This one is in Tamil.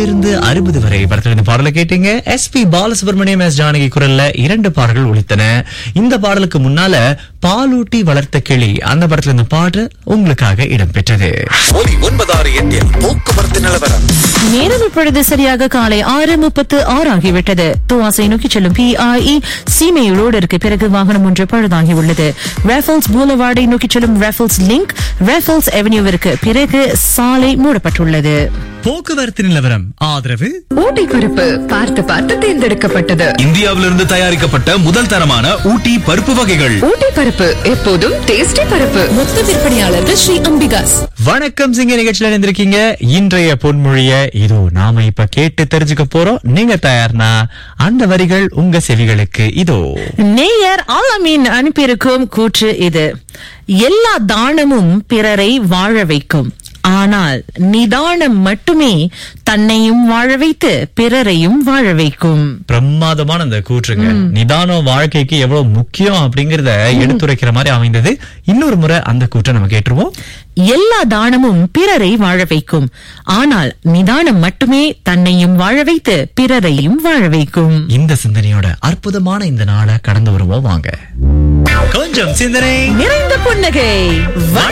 இருந்து அறுபது வரை படத்துல இந்த பாடலை கேட்டீங்க S P Balasubrahmanyam S Janaki குரல்ல இரண்டு பாடல்கள் ஒலித்தன இந்த பாடலுக்கு முன்னால பாலூட்டி வளர்த்த கிளி அந்த படத்துல இந்த பாட்டு உங்களுக்காக இடம்பெற்றது ஒலி ஒன்பதாறு எட்டில் போக்குவரத்து நிலவரம் நேரம் இப்பொழுது சரியாக காலை ஆறு முப்பத்து ஆறு ஆகிவிட்டது துவாசை நோக்கி செல்லும் பிஐஇ சீமை ரோடிற்கு பிறகு வாகனம் ஒன்று பழுதாகி உள்ளது ரேஃபல்ஸ் பூலவார்டை நோக்கி செல்லும் ரேஃபல்ஸ் லிங்க் ரேஃபல்ஸ் அவென்யூவிற்கு பிறகு சாலை மூடப்பட்டுள்ளது போக்குவரத்து நிலவரம் ஆதரவு ஊட்டி குறிப்பு பார்த்து பார்த்து தேர்ந்தெடுக்கப்பட்டது இந்தியாவிலிருந்து தயாரிக்கப்பட்ட முதல் தரமான ஊட்டி பருப்பு வகைகள் ஊட்டி பருப்பு எப்போதும் டேஸ்டி பருப்பு மொத்த விற்பனையாளர்கள் ஸ்ரீ அம்பிகாஸ் வணக்கம் சிங்க நிகழ்ச்சியில இருந்திருக்கீங்க இன்றைய பொன்மொழிய இதோ நாம இப்ப கேட்டு தெரிஞ்சுக்க போறோம் நீங்க தயார்னா அந்த வரிகள் உங்க செவிகளுக்கு இதோ நேயர் ஆலமீன் அனுப்பியிருக்கும் கூற்று இது எல்லா தானமும் பிறரை வாழ வைக்கும் ஆனால் நிதானம் மட்டுமே தன்னையும் வாழ வைத்து பிறரையும் வாழ வைக்கும் பிரமாதமான அந்த கூற்றுங்க நிதானம் வாழ்க்கைக்கு எவ்வளவு முக்கியம் அப்படிங்கறத எடுத்துரைக்கிற மாதிரி அமைந்தது இன்னொரு முறை அந்த கூற்றை நம்ம கேட்டுருவோம் எல்லா தானமும் பிறரை வாழ வைக்கும் ஆனால் நிதானம் மட்டுமே தன்னையும் வாழ வைத்து பிறரையும் வாழ வைக்கும் இந்த சிந்தனையோட அற்புதமான இந்த நாளை கடந்து வருவோம் வாங்க கொஞ்சம் சிந்தனை நிறைந்த புன்னகை